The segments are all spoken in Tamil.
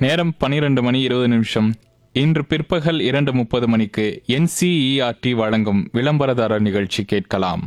நேரம் பனிரெண்டு மணி இருபது நிமிஷம் இன்று பிற்பகல் இரண்டு முப்பது மணிக்கு என்சிஇஆர்டி வழங்கும் விளம்பரதாரர் நிகழ்ச்சி கேட்கலாம்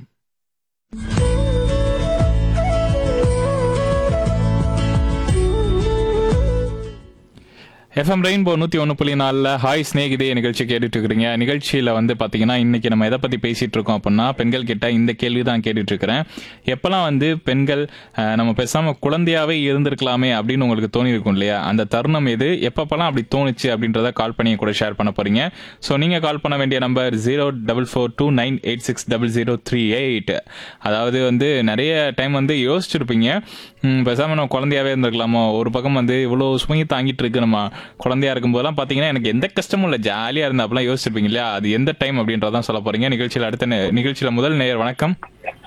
எஃப்எம் ரெயின்போ நூற்றி ஒன்று புள்ளி நாலில் ஹாய் ஸ்நேகிதே நிகழ்ச்சி கேட்டுட்டு இருக்கிறீங்க நிகழ்ச்சியில் வந்து பார்த்தீங்கன்னா இன்னைக்கு நம்ம எதை பற்றி பேசிட்டு இருக்கோம் அப்படின்னா பெண்கள் கிட்ட இந்த கேள்வி தான் கேட்டுட்டு இருக்கிறேன் எப்போல்லாம் வந்து பெண்கள் அஹ், நம்ம பேசாமல் குழந்தையாவே இருந்திருக்கலாமே அப்படின்னு உங்களுக்கு தோணி இருக்கும் இல்லையா அந்த தருணம் எது எப்பப்பெல்லாம் அப்படி தோணுச்சு அப்படின்றத கால் பண்ணி என் கூட ஷேர் பண்ண போறீங்க ஸோ நீங்கள் கால் பண்ண வேண்டிய number zero double four two nine eight six double zero three eight அதாவது வந்து நிறைய டைம் வந்து யோசிச்சிருப்பீங்க ம், பேசாம நம்ம குழந்தையாவே இருந்திருக்கலாமோ ஒரு பக்கம் வந்து இவ்வளோ சுமையை தாங்கிட்டு இருக்கு நம்ம குழந்தையா இருக்கும்போதெல்லாம் பார்த்தீங்கன்னா எனக்கு எந்த கஷ்டமும் இல்லை ஜாலியாக இருந்தா அப்படிலாம் யோசிச்சிருப்பீங்க இல்லையா அது எந்த டைம் அப்படின்றதான் சொல்ல போறீங்க நிகழ்ச்சியில் அடுத்த நே- நிகழ்ச்சியில முதல் நேயர் வணக்கம்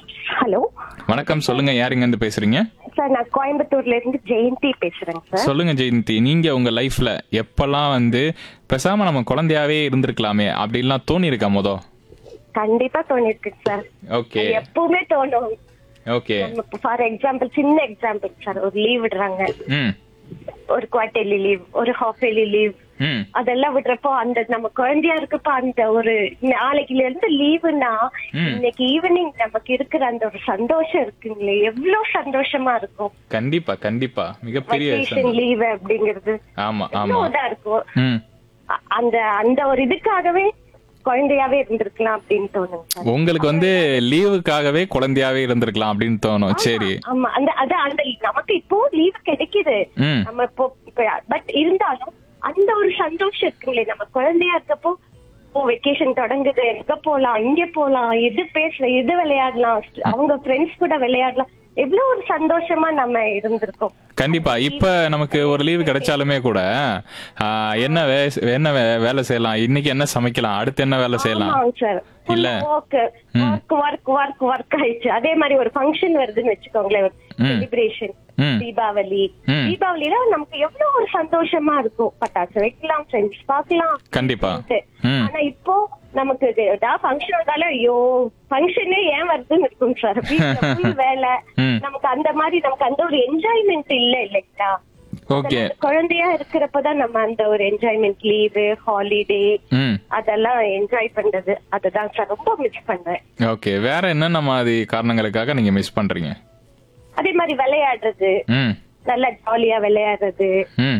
ஹலோ வணக்கம் சொல்லுங்க யார் இங்க இருந்து பேசுறீங்க சார் நான் கோயம்புத்தூர்ல இருந்து ஜெயந்தி பேசுறேங்க சார் சொல்லுங்க ஜெயந்தி நீங்க உங்க லைஃப்ல எப்பெல்லாம் வந்து பேசாம நம்ம குழந்தையாவே இருந்திருக்கலாமே அப்படின்லாம் தோணி இருக்கா மொத கண்டிப்பா தோணிருக்கு சார் ஓகே அது எப்பவுமே தோணும் ஓகே ஃபார் எக்ஸாம்பிள் சின்ன எக்ஸாம்பிள் சார் ஒரு லீவ் விடுறாங்க ம் ஒரு குவார்டர்லி லீவ் ஒரு ஹாஃப் இயர்லி லீவ் ம் அதெல்லாம் விடுறப்போ அந்த நம்ம குழந்தையா இருக்கப்ப அந்த ஒரு நாளைக்குல இருந்து லீவுனா ம். இன்னைக்கு ஈவினிங் நமக்கு இருக்கிற அந்த ஒரு சந்தோஷம் இருக்குங்களே எவ்வளவு சந்தோஷமா இருக்கும் கண்டிப்பா கண்டிப்பா மிகப்பெரிய வெக்கேஷன் லீவ் அப்படிங்கிறது ஆமா ஆமா எவ்வளவு இதா இருக்கும் ம் அ- அந்த அந்த ஒரு இதுக்காகவே குழந்தையாவே இருந்திருக்கலாம் அப்படின்னு தோணுங்க சார் உங்களுக்கு வந்து லீவுக்காகவே குழந்தையாவே இருந்திருக்கலாம் அப்படின்னு தோணும் சரி ஆமா அந்த அது அந்த நமக்கு இப்போ லீவு கிடைக்குது ம் நம்ம இப்போ பட் இருந்தாலும் அந்த ஒரு சந்தோஷம் இருக்குங்களே நம்ம குழந்தையா இருக்கப்போ ஓ வெக்கேஷன் தொடங்குது எங்க போலாம் இங்க போலாம் எது பேசலாம் எது விளையாடலாம் அவங்க ஃப்ரெண்ட்ஸ் கூட விளையாடலாம் எவ்வளவு ஒரு சந்தோஷமா நம்ம இருந்திருக்கோம் கண்டிப்பா இப்ப நமக்கு ஒரு லீவு கிடைச்சாலுமே கூட ஆ, என்ன வே- என்ன வே- வேலை செய்யலாம் இன்னைக்கு என்ன சமைக்கலாம் அடுத்து என்ன வேலை செய்யலாம் ஆமாங்க சார் இல்ல. Work work work work work ஆயிடுச்சு அதே மாதிரி ஒரு ஃபங்க்ஷன் வருதுன்னு வச்சுக்கோங்களேன் ம். செலிப்ரேஷன் ம் தீபாவளி ம். தீபாவளில நமக்கு எவ்வளவு ஒரு சந்தோஷமா இருக்கும் பட்டாசு வைக்கலாம் ஃப்ரெண்ட்ஸ் பார்க்கலாம் கண்டிப்பா ம் ஆனா இப்போ நமக்கு இது ஏதாவது ஃபங்க்ஷன் வந்தாலும் ஐயோ ஃபங்க்ஷனே ஏன் வருதுன்னு இருக்கும் சார் வீட்டுல full வேலை ம். நமக்கு அந்த மாதிரி நமக்கு அந்த ஒரு என்ஜாய்மெண்ட் இல்ல இல்லைங்களா ஓகே அதெல்லாம் குழந்தையா இருக்கிறப்பதான் நம்ம அந்த ஒரு என்ஜாய்மெண்ட் லீவு ஹாலிடே ம் அதெல்லாம் என்ஜாய் பண்றது அதுதான் சார் ரொம்ப மிஸ் பண்றேன் ஓகே வேற என்னென்ன மாதிரி காரணங்களுக்காக நீங்க மிஸ் பண்றீங்க அதே மாதிரி விளையாடுறது ம் நல்லா ஜாலியா விளையாடுறது ம்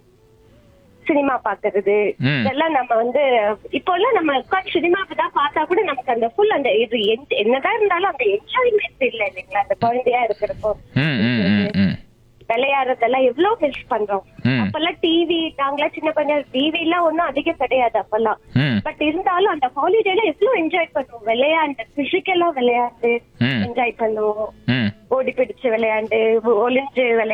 சினிமா பாக்குறது ம். இதெல்லாம் நம்ம வந்து இப்போ எல்லாம் நம்ம உட்காந்து சினிமாக்கு தான் பார்த்தா கூட நமக்கு அந்த ஃபுல் அந்த இது என்- என்னதான் இருந்தாலும் அந்த என்ஜாய்மெண்ட் இல்ல இல்லைங்களா அந்த குழந்தையா இருக்கிறப்போ ம் ம் ம் ம் விளையாடுறதெல்லாம் எவ்வளவு மிஸ் பண்றோம் ம். அப்பெல்லாம் டிவி நாங்களாம் சின்ன பையன் டிவி எல்லாம் ஒண்ணும் அதிகம் கிடையாது அப்பெல்லாம் ம் பட் இருந்தாலும் அந்த ஹாலிடேல எவ்வளவு என்ஜாய் பண்ணுவோம் விளையாண்டு பிசிக்கலா விளையாண்டு ம். என்ஜாய் பண்ணுவோம் ம் ஓடி பிடிச்சு விளையாண்டு ஒளிஞ்சு விளையாண்டு